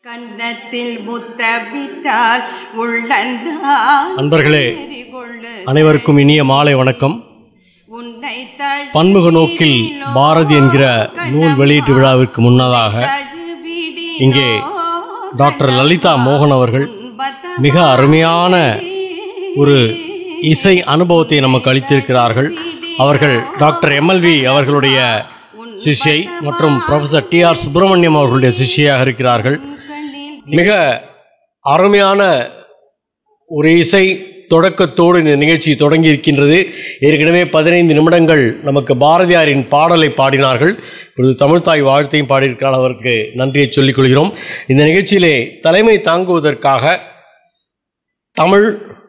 கன்னத்தில் முத்தமிட்டால் உள்ளந்தான் அன்பர்களே கொள்ளு அனைவருக்கும் இனிய மாலை வணக்கம் உன்னை தழு பன்முக நோக்கில் பாரதி என்கிற நூல் வெளியீட்டு விழாவிற்கு முன்னதாக தழுவிடி இங்கே டாக்டர் லலிதா மோகன் அவர்கள் மிக அருமையான ஒரு இசை அனுபவத்தை நமக்கு அளித்திருக்கிறார்கள் அவர்கள் டாக்டர் எம்எல்வி அவர்களுடைய சிஷ்யை மற்றும் ப்ரொஃபசர் டி ஆர் சுப்பிரமணியம் அவர்களுடைய சிஷ்யாக இருக்கிறார்கள் மிக அருமையான ஒரு இசை தொடக்கத்தோடு இந்த நிகழ்ச்சி தொடங்கி இருக்கின்றது ஏற்கனவே பதினைந்து நிமிடங்கள் நமக்கு பாரதியாரின் பாடலை பாடினார்கள் இப்பொழுது தமிழ்த்தாய் வாழ்த்தையும் பாடியிருக்கிறார் அவருக்கு நன்றியை சொல்லிக் கொள்கிறோம் இந்த நிகழ்ச்சியிலே தலைமை தாங்குவதற்காக தமிழ்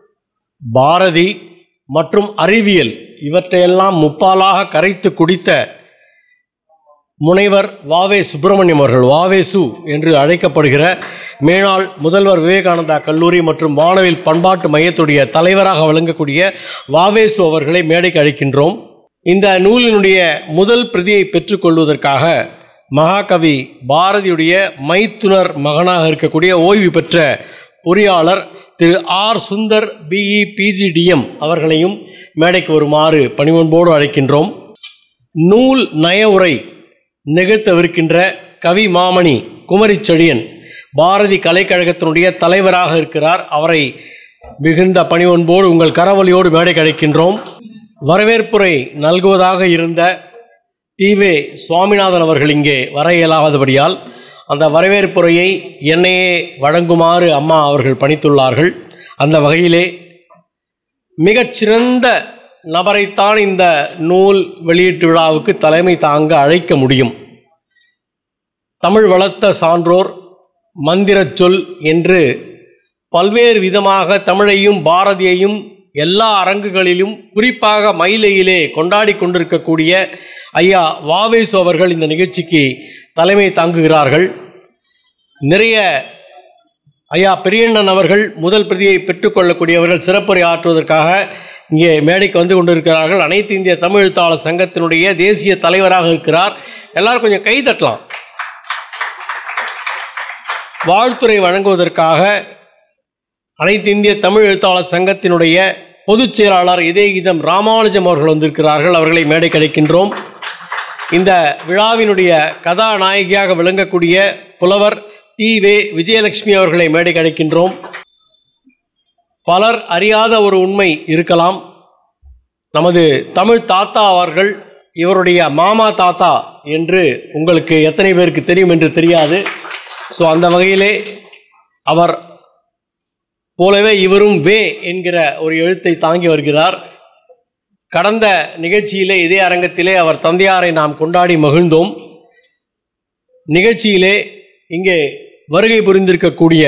பாரதி மற்றும் அறிவியல் இவற்றையெல்லாம் முப்பாலாக கரைத்து குடித்த முனைவர் வாவே சுப்பிரமணியம் அவர்கள் வாவேசு என்று அழைக்கப்படுகிற மேனாள் முதல்வர் விவேகானந்தா கல்லூரி மற்றும் வானவில் பண்பாட்டு மையத்துடைய தலைவராக விளங்கக்கூடிய வாவேசு அவர்களை மேடைக்கு அழைக்கின்றோம் இந்த நூலினுடைய முதல் பிரதியை பெற்றுக்கொள்வதற்காக மகாகவி பாரதியுடைய மைத்துனர் மகனாக இருக்கக்கூடிய ஓய்வு பெற்ற பொறியாளர் Thiru R Sundar BE PGDM அவர்களையும் மேடைக்கு வருமாறு பணிவன்போடு அழைக்கின்றோம் நூல் நய உரை நிகழ்த்தவிருக்கின்ற கவி மாமணி குமரி செழியன் பாரதி கலைக்கழகத்தினுடைய தலைவராக இருக்கிறார் அவரை மிகுந்த பணிவன்போடு உங்கள் கரவொலியோடு மேடை கிடைக்கின்றோம் வரவேற்புரை நல்குவதாக இருந்த டிவே சுவாமிநாதன் அவர்கள் இங்கே வர இயலாதபடியால் அந்த வரவேற்புரையை என்னையே வழங்குமாறு அம்மா அவர்கள் பணித்துள்ளார்கள் அந்த வகையிலே மிகச்சிறந்த நபரைத்தான் இந்த நூல் வெளியீட்டு விழாவுக்கு தலைமை தாங்க அழைக்க முடியும் தமிழ் வளர்த்த சான்றோர் மந்திரச் சொல் என்று பல்வேறு விதமாக தமிழையும் பாரதியையும் எல்லா அரங்குகளிலும் குறிப்பாக மயிலையிலே கொண்டாடி கொண்டிருக்கக்கூடிய ஐயா வாவேசு அவர்கள் இந்த நிகழ்ச்சிக்கு தலைமை தாங்குகிறார்கள் நிறைய ஐயா பெரியண்ணன் அவர்கள் முதல் பிரதியை பெற்றுக்கொள்ளக்கூடியவர்கள் சிறப்புரை ஆற்றுவதற்காக இங்கே மேடைக்கு வந்து கொண்டிருக்கிறார்கள் அனைத்து இந்திய தமிழ் எழுத்தாளர் சங்கத்தினுடைய தேசிய தலைவராக இருக்கிறார் எல்லாரும் கொஞ்சம் கை தட்டலாம் வாழ்த்துறை வழங்குவதற்காக அனைத்து இந்திய தமிழ் எழுத்தாளர் சங்கத்தினுடைய பொதுச் செயலாளர் இதயகீதம் ராமானுஜம் அவர்கள் வந்திருக்கிறார்கள் அவர்களை மேடை கிடைக்கின்றோம் இந்த விழாவினுடைய கதாநாயகியாக விளங்கக்கூடிய புலவர் டி வே விஜயலட்சுமி அவர்களை மேடை கிடைக்கின்றோம் பலர் அறியாத ஒரு உண்மை இருக்கலாம் நமது தமிழ் தாத்தா அவர்கள் இவருடைய மாமா தாத்தா என்று உங்களுக்கு எத்தனை பேருக்கு தெரியும் என்று தெரியாது ஸோ அந்த வகையிலே அவர் போலவே இவரும் வே என்கிற ஒரு எழுத்தை தாங்கி வருகிறார் கடந்த நிகழ்ச்சியிலே இதே அரங்கத்திலே அவர் தந்தையாரை நாம் கொண்டாடி மகிழ்ந்தோம் நிகழ்ச்சியிலே இங்கே வருகை புரிந்திருக்கக்கூடிய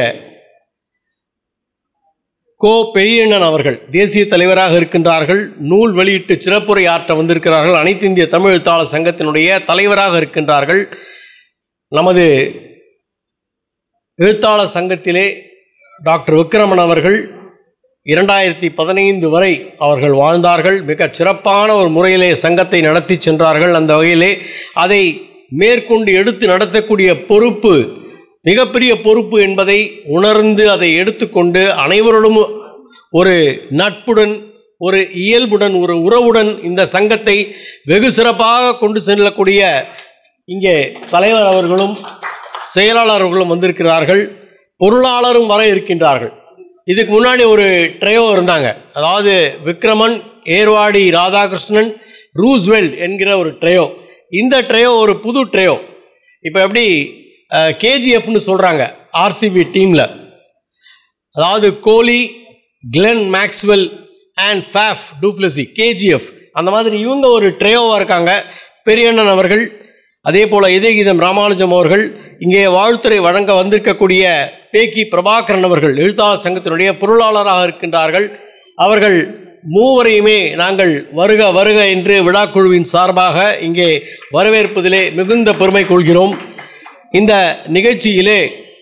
கோ பெரியண்ணன் அவர்கள் தேசிய தலைவராக இருக்கின்றார்கள் நூல் வெளியிட்டு சிறப்புரை ஆற்ற வந்திருக்கிறார்கள் அனைத்து இந்திய தமிழ் எழுத்தாளர் சங்கத்தினுடைய தலைவராக இருக்கின்றார்கள் நமது எழுத்தாளர் சங்கத்திலே டாக்டர் விக்ரமன் அவர்கள் இரண்டாயிரத்தி பதினைந்து வரை அவர்கள் வாழ்ந்தார்கள் மிக சிறப்பான ஒரு முறையிலே சங்கத்தை நடத்தி சென்றார்கள் அந்த வகையிலே அதை மேற்கொண்டு எடுத்து நடத்தக்கூடிய பொறுப்பு மிகப்பெரிய பொறுப்பு என்பதை உணர்ந்து அதை எடுத்துக்கொண்டு அனைவரோடும் ஒரு நட்புடன் ஒரு இயல்புடன் ஒரு உறவுடன் இந்த சங்கத்தை வெகு சிறப்பாக கொண்டு செல்லக்கூடிய இங்கே தலைவர் அவர்களும் செயலாளர் அவர்களும் வந்திருக்கிறார்கள் பொருளாளரும் வர இருக்கின்றார்கள் இதுக்கு முன்னாடி ஒரு ட்ரையோ இருந்தாங்க அதாவது விக்ரமன் ஏர்வாடி ராதாகிருஷ்ணன் ரூஸ்வெல்ட் என்கிற ஒரு ட்ரையோ இந்த ட்ரையோ ஒரு புது ட்ரையோ இப்போ எப்படி கேஜிஎஃப்னு சொல்கிறாங்க ஆர்சிபி டீமில் அதாவது Kohli Glenn Maxwell and Faf du Plessis KGF அந்த மாதிரி இவங்க ஒரு ட்ரையோவாக இருக்காங்க பெரியண்ணன் அவர்கள் அதே போல் இதயகீதம் ராமானுஜம் அவர்கள் இங்கே வாழ்த்துறை வழங்க வந்திருக்கக்கூடிய பேக்கி பிரபாகரன் அவர்கள் எழுத்தாளர் சங்கத்தினுடைய பொருளாளராக இருக்கின்றார்கள் அவர்கள் மூவரையுமே நாங்கள் வருக வருக என்று விழாக்குழுவின் சார்பாக இங்கே வரவேற்பதிலே மிகுந்த பெருமை கொள்கிறோம் இந்த நிகழ்ச்சியிலே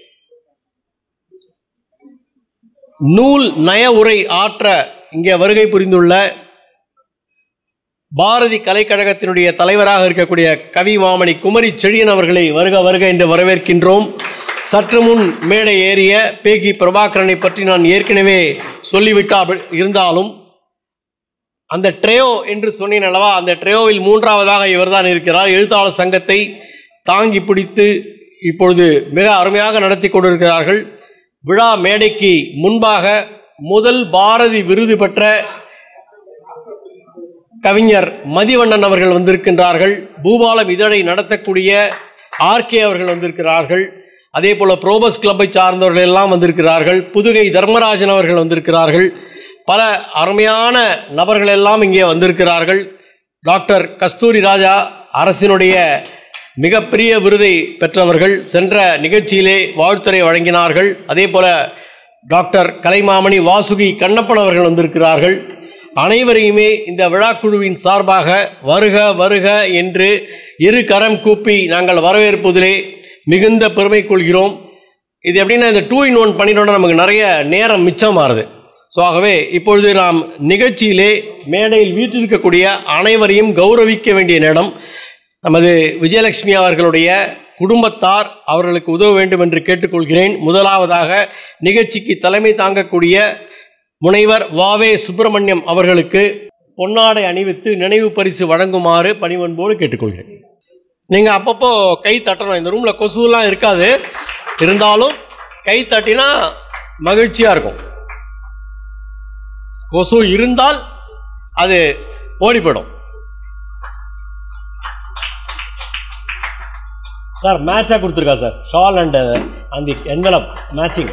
நூல் நய உரை ஆற்ற இங்கே வருகை புரிந்துள்ள பாரதி கலைக்கழகத்தினுடைய தலைவராக இருக்கக்கூடிய கவி மாமணி குமரி செழியன் அவர்களை வருக வருக என்று வரவேற்கின்றோம் சற்று முன் மேடை ஏறிய பேகி பிரபாகரனை பற்றி நான் ஏற்கனவே சொல்லிவிட்டா இருந்தாலும் அந்த ட்ரேயோ என்று சொன்னேன் அல்லவா அந்த ட்ரேயோவில் மூன்றாவதாக இவர்தான் இருக்கிறார் எழுத்தாளர் சங்கத்தை தாங்கி பிடித்து இப்பொழுது மிக அருமையாக நடத்தி கொண்டிருக்கிறார்கள் விழா மேடைக்கு முன்பாக முதல் பாரதி விருது பெற்ற கவிஞர் மதிவண்ணன் அவர்கள் வந்திருக்கின்றார்கள் பூபாலம் இதழை நடத்தக்கூடிய ஆர்கே அவர்கள் வந்திருக்கிறார்கள் அதே போல புரோபஸ் கிளப்பை சார்ந்தவர்கள் எல்லாம் வந்திருக்கிறார்கள் புதுகை தர்மராஜன் அவர்கள் வந்திருக்கிறார்கள் பல அருமையான நபர்கள் எல்லாம் இங்கே வந்திருக்கிறார்கள் டாக்டர் கஸ்தூரி ராஜா அரசினுடைய மிகப்பெரிய விருதை பெற்றவர்கள் சென்ற நிகழ்ச்சியிலே வாழ்த்துரை வழங்கினார்கள் அதே போல டாக்டர் கலைமாமணி வாசுகி கண்ணப்பன் அவர்கள் வந்திருக்கிறார்கள் அனைவரையுமே இந்த விழாக்குழுவின் சார்பாக வருக வருக என்று இரு கரம் கூப்பி நாங்கள் வரவேற்பதிலே மிகுந்த பெருமை கொள்கிறோம் இது எப்படின்னா இந்த டூ இன் ஒன் பண்ணிட்டோம்னா நமக்கு நிறைய நேரம் மிச்சமாகுது ஸோ ஆகவே இப்பொழுது நாம் நிகழ்ச்சியிலே மேடையில் வீற்றிருக்கக்கூடிய அனைவரையும் கௌரவிக்க வேண்டிய நேரம் நமது விஜயலட்சுமி அவர்களுடைய குடும்பத்தார் அவர்களுக்கு உதவ வேண்டும் என்று கேட்டுக்கொள்கிறேன் முதலாவதாக நிகழ்ச்சிக்கு தலைமை தாங்கக்கூடிய முனைவர் வாவே சுப்பிரமணியம் அவர்களுக்கு பொன்னாடை அணிவித்து நினைவு பரிசு வழங்குமாறு பணிவன்போடு கேட்டுக்கொள்கிறேன் நீங்கள் அப்பப்போ கை தட்டணும் இந்த ரூமில் கொசுலாம் இருக்காது இருந்தாலும் கை தட்டினா மகிழ்ச்சியாக இருக்கும் கொசு இருந்தால் அது ஓடி போயிடும் சார் மேட்சாக கொடுத்துருக்கா சார் ஷால் அண்ட் அந்த என்வலப் மேட்சிங்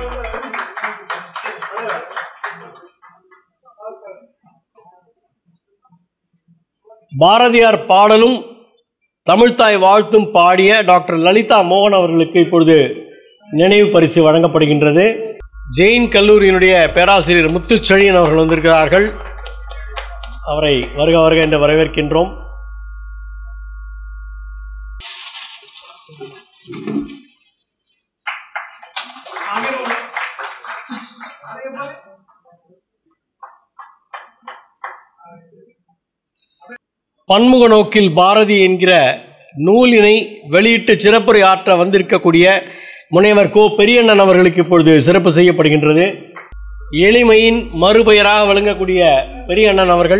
பாரதியார் பாடலும் தமிழ்த்தாய் வாழ்த்தும் பாடிய டாக்டர் லலிதா மோகன் அவர்களுக்கு இப்பொழுது நினைவு பரிசு வழங்கப்படுகின்றது ஜெயின் கல்லூரியினுடைய பேராசிரியர் முத்துச்செழியன் அவர்கள் வந்திருக்கிறார்கள் அவரை வருக வருக என்று வரவேற்கின்றோம் பன்முக நோக்கில் பாரதி என்கிற நூலினை வெளியிட்டு சிறப்புரை ஆற்ற வந்திருக்கக்கூடிய முனைவர் கோ பெரியண்ணன் அவர்களுக்கு இப்பொழுது சிறப்பு செய்யப்படுகின்றது எளிமையின் மறுபெயராக விளங்கக்கூடிய பெரியண்ணன் அவர்கள்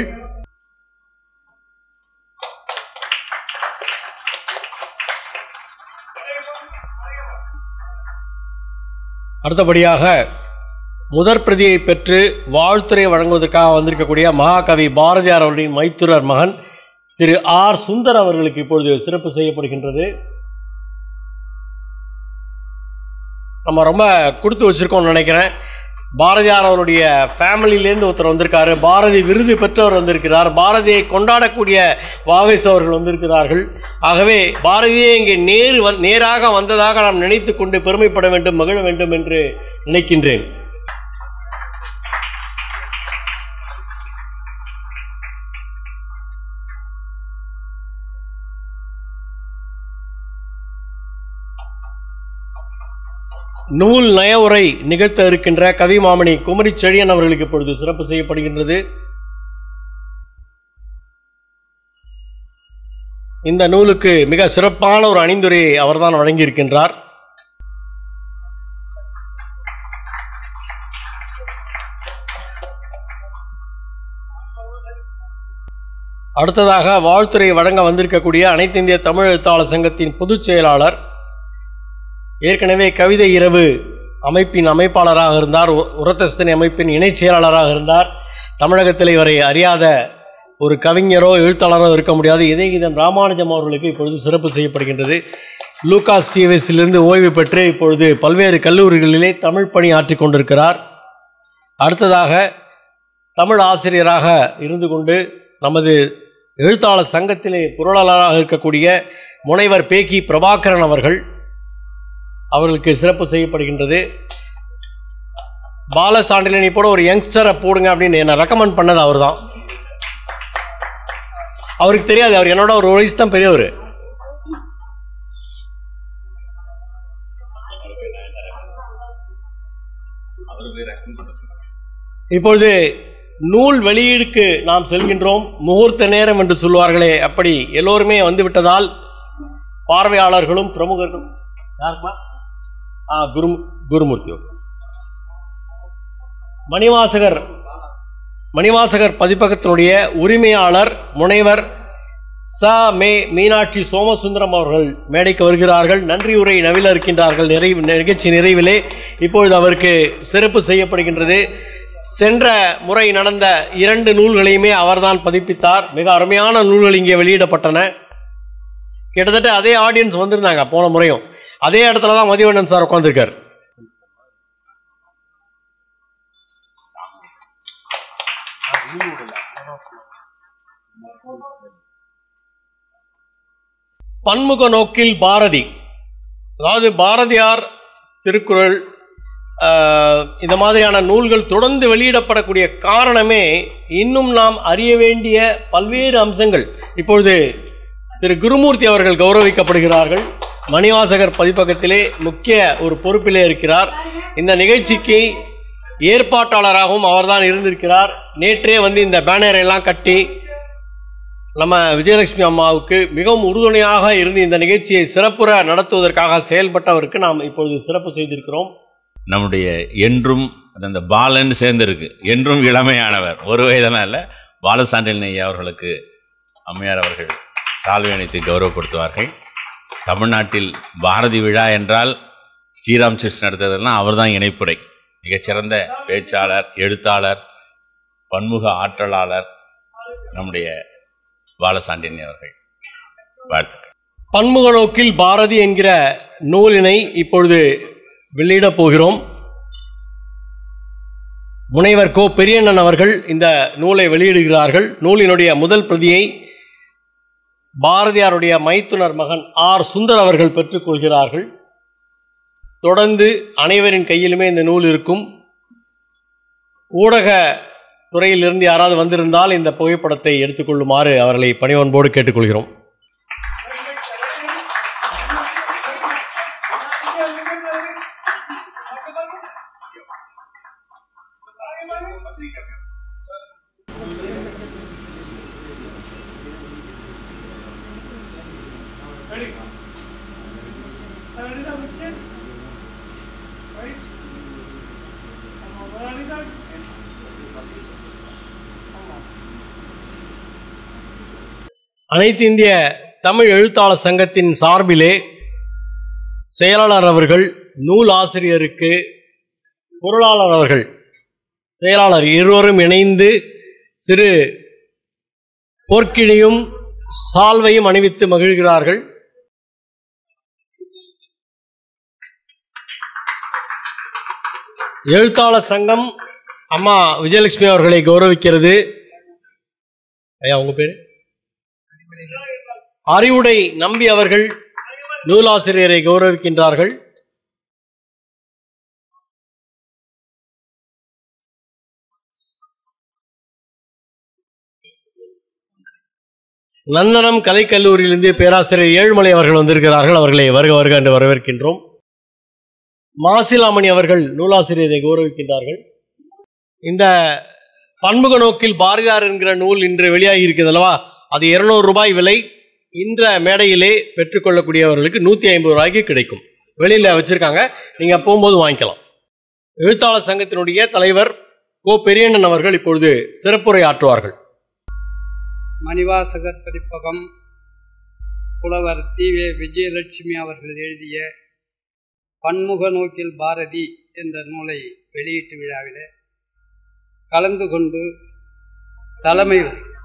அடுத்தபடியாக முதற் பிரதியை பெற்று வாழ்த்துரை வழங்குவதற்காக வந்திருக்கக்கூடிய மகாகவி பாரதியார் அவர்களின் மைத்துரர் மகன் திரு ஆர் சுந்தர் அவர்களுக்கு இப்பொழுது சிறப்பு செய்யப்படுகின்றது நம்ம ரொம்ப கொடுத்து வச்சிருக்கோம்னு நினைக்கிறேன் பாரதியார் அவருடைய ஃபேமிலியிலேருந்து ஒருத்தர் வந்திருக்காரு பாரதி விருது பெற்றவர் வந்திருக்கிறார் பாரதியை கொண்டாடக்கூடிய வாவேஸ் அவர்கள் வந்திருக்கிறார்கள் ஆகவே பாரதியே இங்கே நேரு வந் நேராக வந்ததாக நாம் நினைத்து கொண்டு பெருமைப்பட வேண்டும் மகிழ வேண்டும் என்று நினைக்கின்றேன் நூல் நயவுரை நிகழ்த்த இருக்கின்ற கவிமாமணி குமரி செழியன் அவர்களுக்கு இப்பொழுது சிறப்பு செய்யப்படுகின்றது இந்த நூலுக்கு மிக சிறப்பான ஒரு அணிந்துரையை அவர்தான் வழங்கியிருக்கின்றார் அடுத்ததாக வாழ்த்துறை வழங்க வந்திருக்கக்கூடிய அனைத்து இந்திய தமிழ் எழுத்தாளர் சங்கத்தின் பொதுச் செயலாளர் ஏற்கனவே கவிதை இரவு அமைப்பின் அமைப்பாளராக இருந்தார் உ- உரத்தஸ்தனி அமைப்பின் இணைச் செயலாளராக இருந்தார் தமிழகத்தில் இவரை அறியாத ஒரு கவிஞரோ எழுத்தாளரோ இருக்க முடியாது இதயகீதம் ராமானுஜம் அவர்களுக்கு இப்பொழுது சிறப்பு செய்யப்படுகின்றது லூகாஸ் டிவிஸிலிருந்து ஓய்வு பெற்று இப்பொழுது பல்வேறு கல்லூரிகளிலே தமிழ் பணி ஆற்றிக் கொண்டிருக்கிறார் அடுத்ததாக தமிழ் ஆசிரியராக இருந்து கொண்டு நமது எழுத்தாளர் சங்கத்திலே பொருளாளராக இருக்கக்கூடிய முனைவர் பேக்கி பிரபாகரன் அவர்கள் அவர்களுக்கு சிறப்பு செய்யப்படுகின்றது பாலசாண்டிலனை போட ஒரு யங்ஸ்டரை போடுங்க அப்படின்னு என்னை ரெக்கமெண்ட் பண்ணது அவர் தான் அவருக்கு தெரியாது அவர் என்னோட ஒரு வயசு தான் பெரியவர் இப்பொழுது நூல் வெளியீடுக்கு நாம் செல்கின்றோம் முகூர்த்த நேரம் என்று சொல்வார்களே அப்படி எல்லோருமே வந்து விட்டதால் பார்வையாளர்களும் பிரமுகர்களும் யாருப்பா ஆ குரு குருமூர்த்தி okay. மணிவாசகர் மணிவாசகர் பதிப்பகத்தினுடைய உரிமையாளர் முனைவர் ச மே மீனாட்சி சோமசுந்தரம் அவர்கள் மேடைக்கு வருகிறார்கள் நன்றியுரை நவில இருக்கின்றார்கள் நிறைவு நிகழ்ச்சி நிறைவிலே இப்பொழுது அவருக்கு சிறப்பு செய்யப்படுகின்றது சென்ற முறை நடந்த இரண்டு நூல்களையுமே அவர்தான் பதிப்பித்தார் மிக அருமையான நூல்கள் இங்கே வெளியிடப்பட்டன கிட்டத்தட்ட அதே ஆடியன்ஸ் வந்திருந்தாங்க போன முறையும் அதே இடத்துல தான் மதிவண்ணன் சார் உட்காந்துருக்கார் பன்முக நோக்கில் பாரதி அதாவது பாரதியார் திருக்குறள் ஆஹ், இந்த மாதிரியான நூல்கள் தொடர்ந்து வெளியிடப்படக்கூடிய காரணமே இன்னும் நாம் அறிய வேண்டிய பல்வேறு அம்சங்கள் இப்பொழுது திரு குருமூர்த்தி அவர்கள் கௌரவிக்கப்படுகிறார்கள் மணிவாசகர் பதிப்பகத்திலே முக்கிய ஒரு பொறுப்பிலே இருக்கிறார் இந்த நிகழ்ச்சிக்கு ஏற்பாட்டாளராகவும் அவர்தான் இருந்திருக்கிறார் நேற்றே வந்து இந்த பேனரை எல்லாம் கட்டி நம்ம விஜயலட்சுமி அம்மாவுக்கு மிகவும் உறுதுணையாக இருந்து இந்த நிகழ்ச்சியை சிறப்புற நடத்துவதற்காக செயல்பட்டவருக்கு நாம் இப்பொழுது சிறப்பு செய்திருக்கிறோம் நம்முடைய என்றும் அது அந்த பாலன் சேர்ந்திருக்கு என்றும் இளமையானவர் ஒரு வயதெல்லாம் இல்லை பாலசாண்டில் ஐயா அவர்களுக்கு அம்மையார் அவர்கள் சால்வை அணித்து கௌரவப்படுத்துவார்கள் தமிழ்நாட்டில் பாரதி விழா என்றால் ஸ்ரீராம் சிஸ் நடத்துறதெல்லாம் அவர்தான் இணைப்புரை மிகச்சிறந்த பேச்சாளர் எழுத்தாளர் பன்முக ஆற்றலாளர் நம்முடைய பாலசாண்டியன் அவர்கள் வாழ்த்துக்கள் பன்முக நோக்கில் பாரதி என்கிற நூலினை இப்பொழுது வெளியிடப் போகிறோம் முனைவர் கோ பெரியண்ணன் அவர்கள் இந்த நூலை வெளியிடுகிறார்கள் நூலினுடைய முதல் பிரதியை பாரதியாருடைய மைத்துனர் மகன் ஆர் சுந்தர் அவர்கள் பெற்றுக்கொள்கிறார்கள் தொடர்ந்து அனைவரின் கையிலுமே இந்த நூல் இருக்கும் ஊடக துறையிலிருந்து யாராவது வந்திருந்தால் இந்த புகைப்படத்தை எடுத்துக்கொள்ளுமாறு அவர்களை பணிவன்போடு கேட்டுக்கொள்கிறோம் அனைத்து இந்திய தமிழ் எழுத்தாளர் சங்கத்தின் சார்பிலே செயலாளர் அவர்கள் நூல் ஆசிரியருக்கு பொருளாளர் அவர்கள் செயலாளர் இருவரும் இணைந்து சிறு போர்க்கிழியும் சால்வையும் அணிவித்து மகிழ்கிறார்கள் எழுத்தாளர் சங்கம் அம்மா விஜயலட்சுமி அவர்களை கௌரவிக்கிறது ஐயா உங்க பேரு அறிவுடை நம்பி அவர்கள் நூலாசிரியரை கௌரவிக்கின்றார்கள் நந்தனம் கலைக்கல்லூரியிலிருந்து பேராசிரியர் ஏழுமலை அவர்கள் வந்திருக்கிறார்கள் அவர்களை வருக வருக என்று வரவேற்கின்றோம் மாசிலாமணி அவர்கள் நூலாசிரியரை கௌரவிக்கின்றார்கள் இந்த பன்முக நோக்கில் பாரதியார் என்கிற நூல் இன்று வெளியாகி இருக்கிறது அல்லவா அது இருநூறு ரூபாய் விலை இந்த மேடையிலே பெற்றுக்கொள்ளக்கூடியவர்களுக்கு நூற்றி ஐம்பது ரூபாய்க்கு கிடைக்கும் வெளியில் வச்சுருக்காங்க நீங்கள் போகும்போது வாங்கிக்கலாம் எழுத்தாளர் சங்கத்தினுடைய தலைவர் கோ பெரியண்ணன் அவர்கள் இப்பொழுது சிறப்புரை ஆற்றுவார்கள் மணிவாசகர் பதிப்பகம் புலவர் தீவே விஜயலட்சுமி அவர்கள் எழுதிய பன்முக நோக்கில் பாரதி என்ற நூலை வெளியீட்டு விழாவிலே கலந்து கொண்டு தலைமை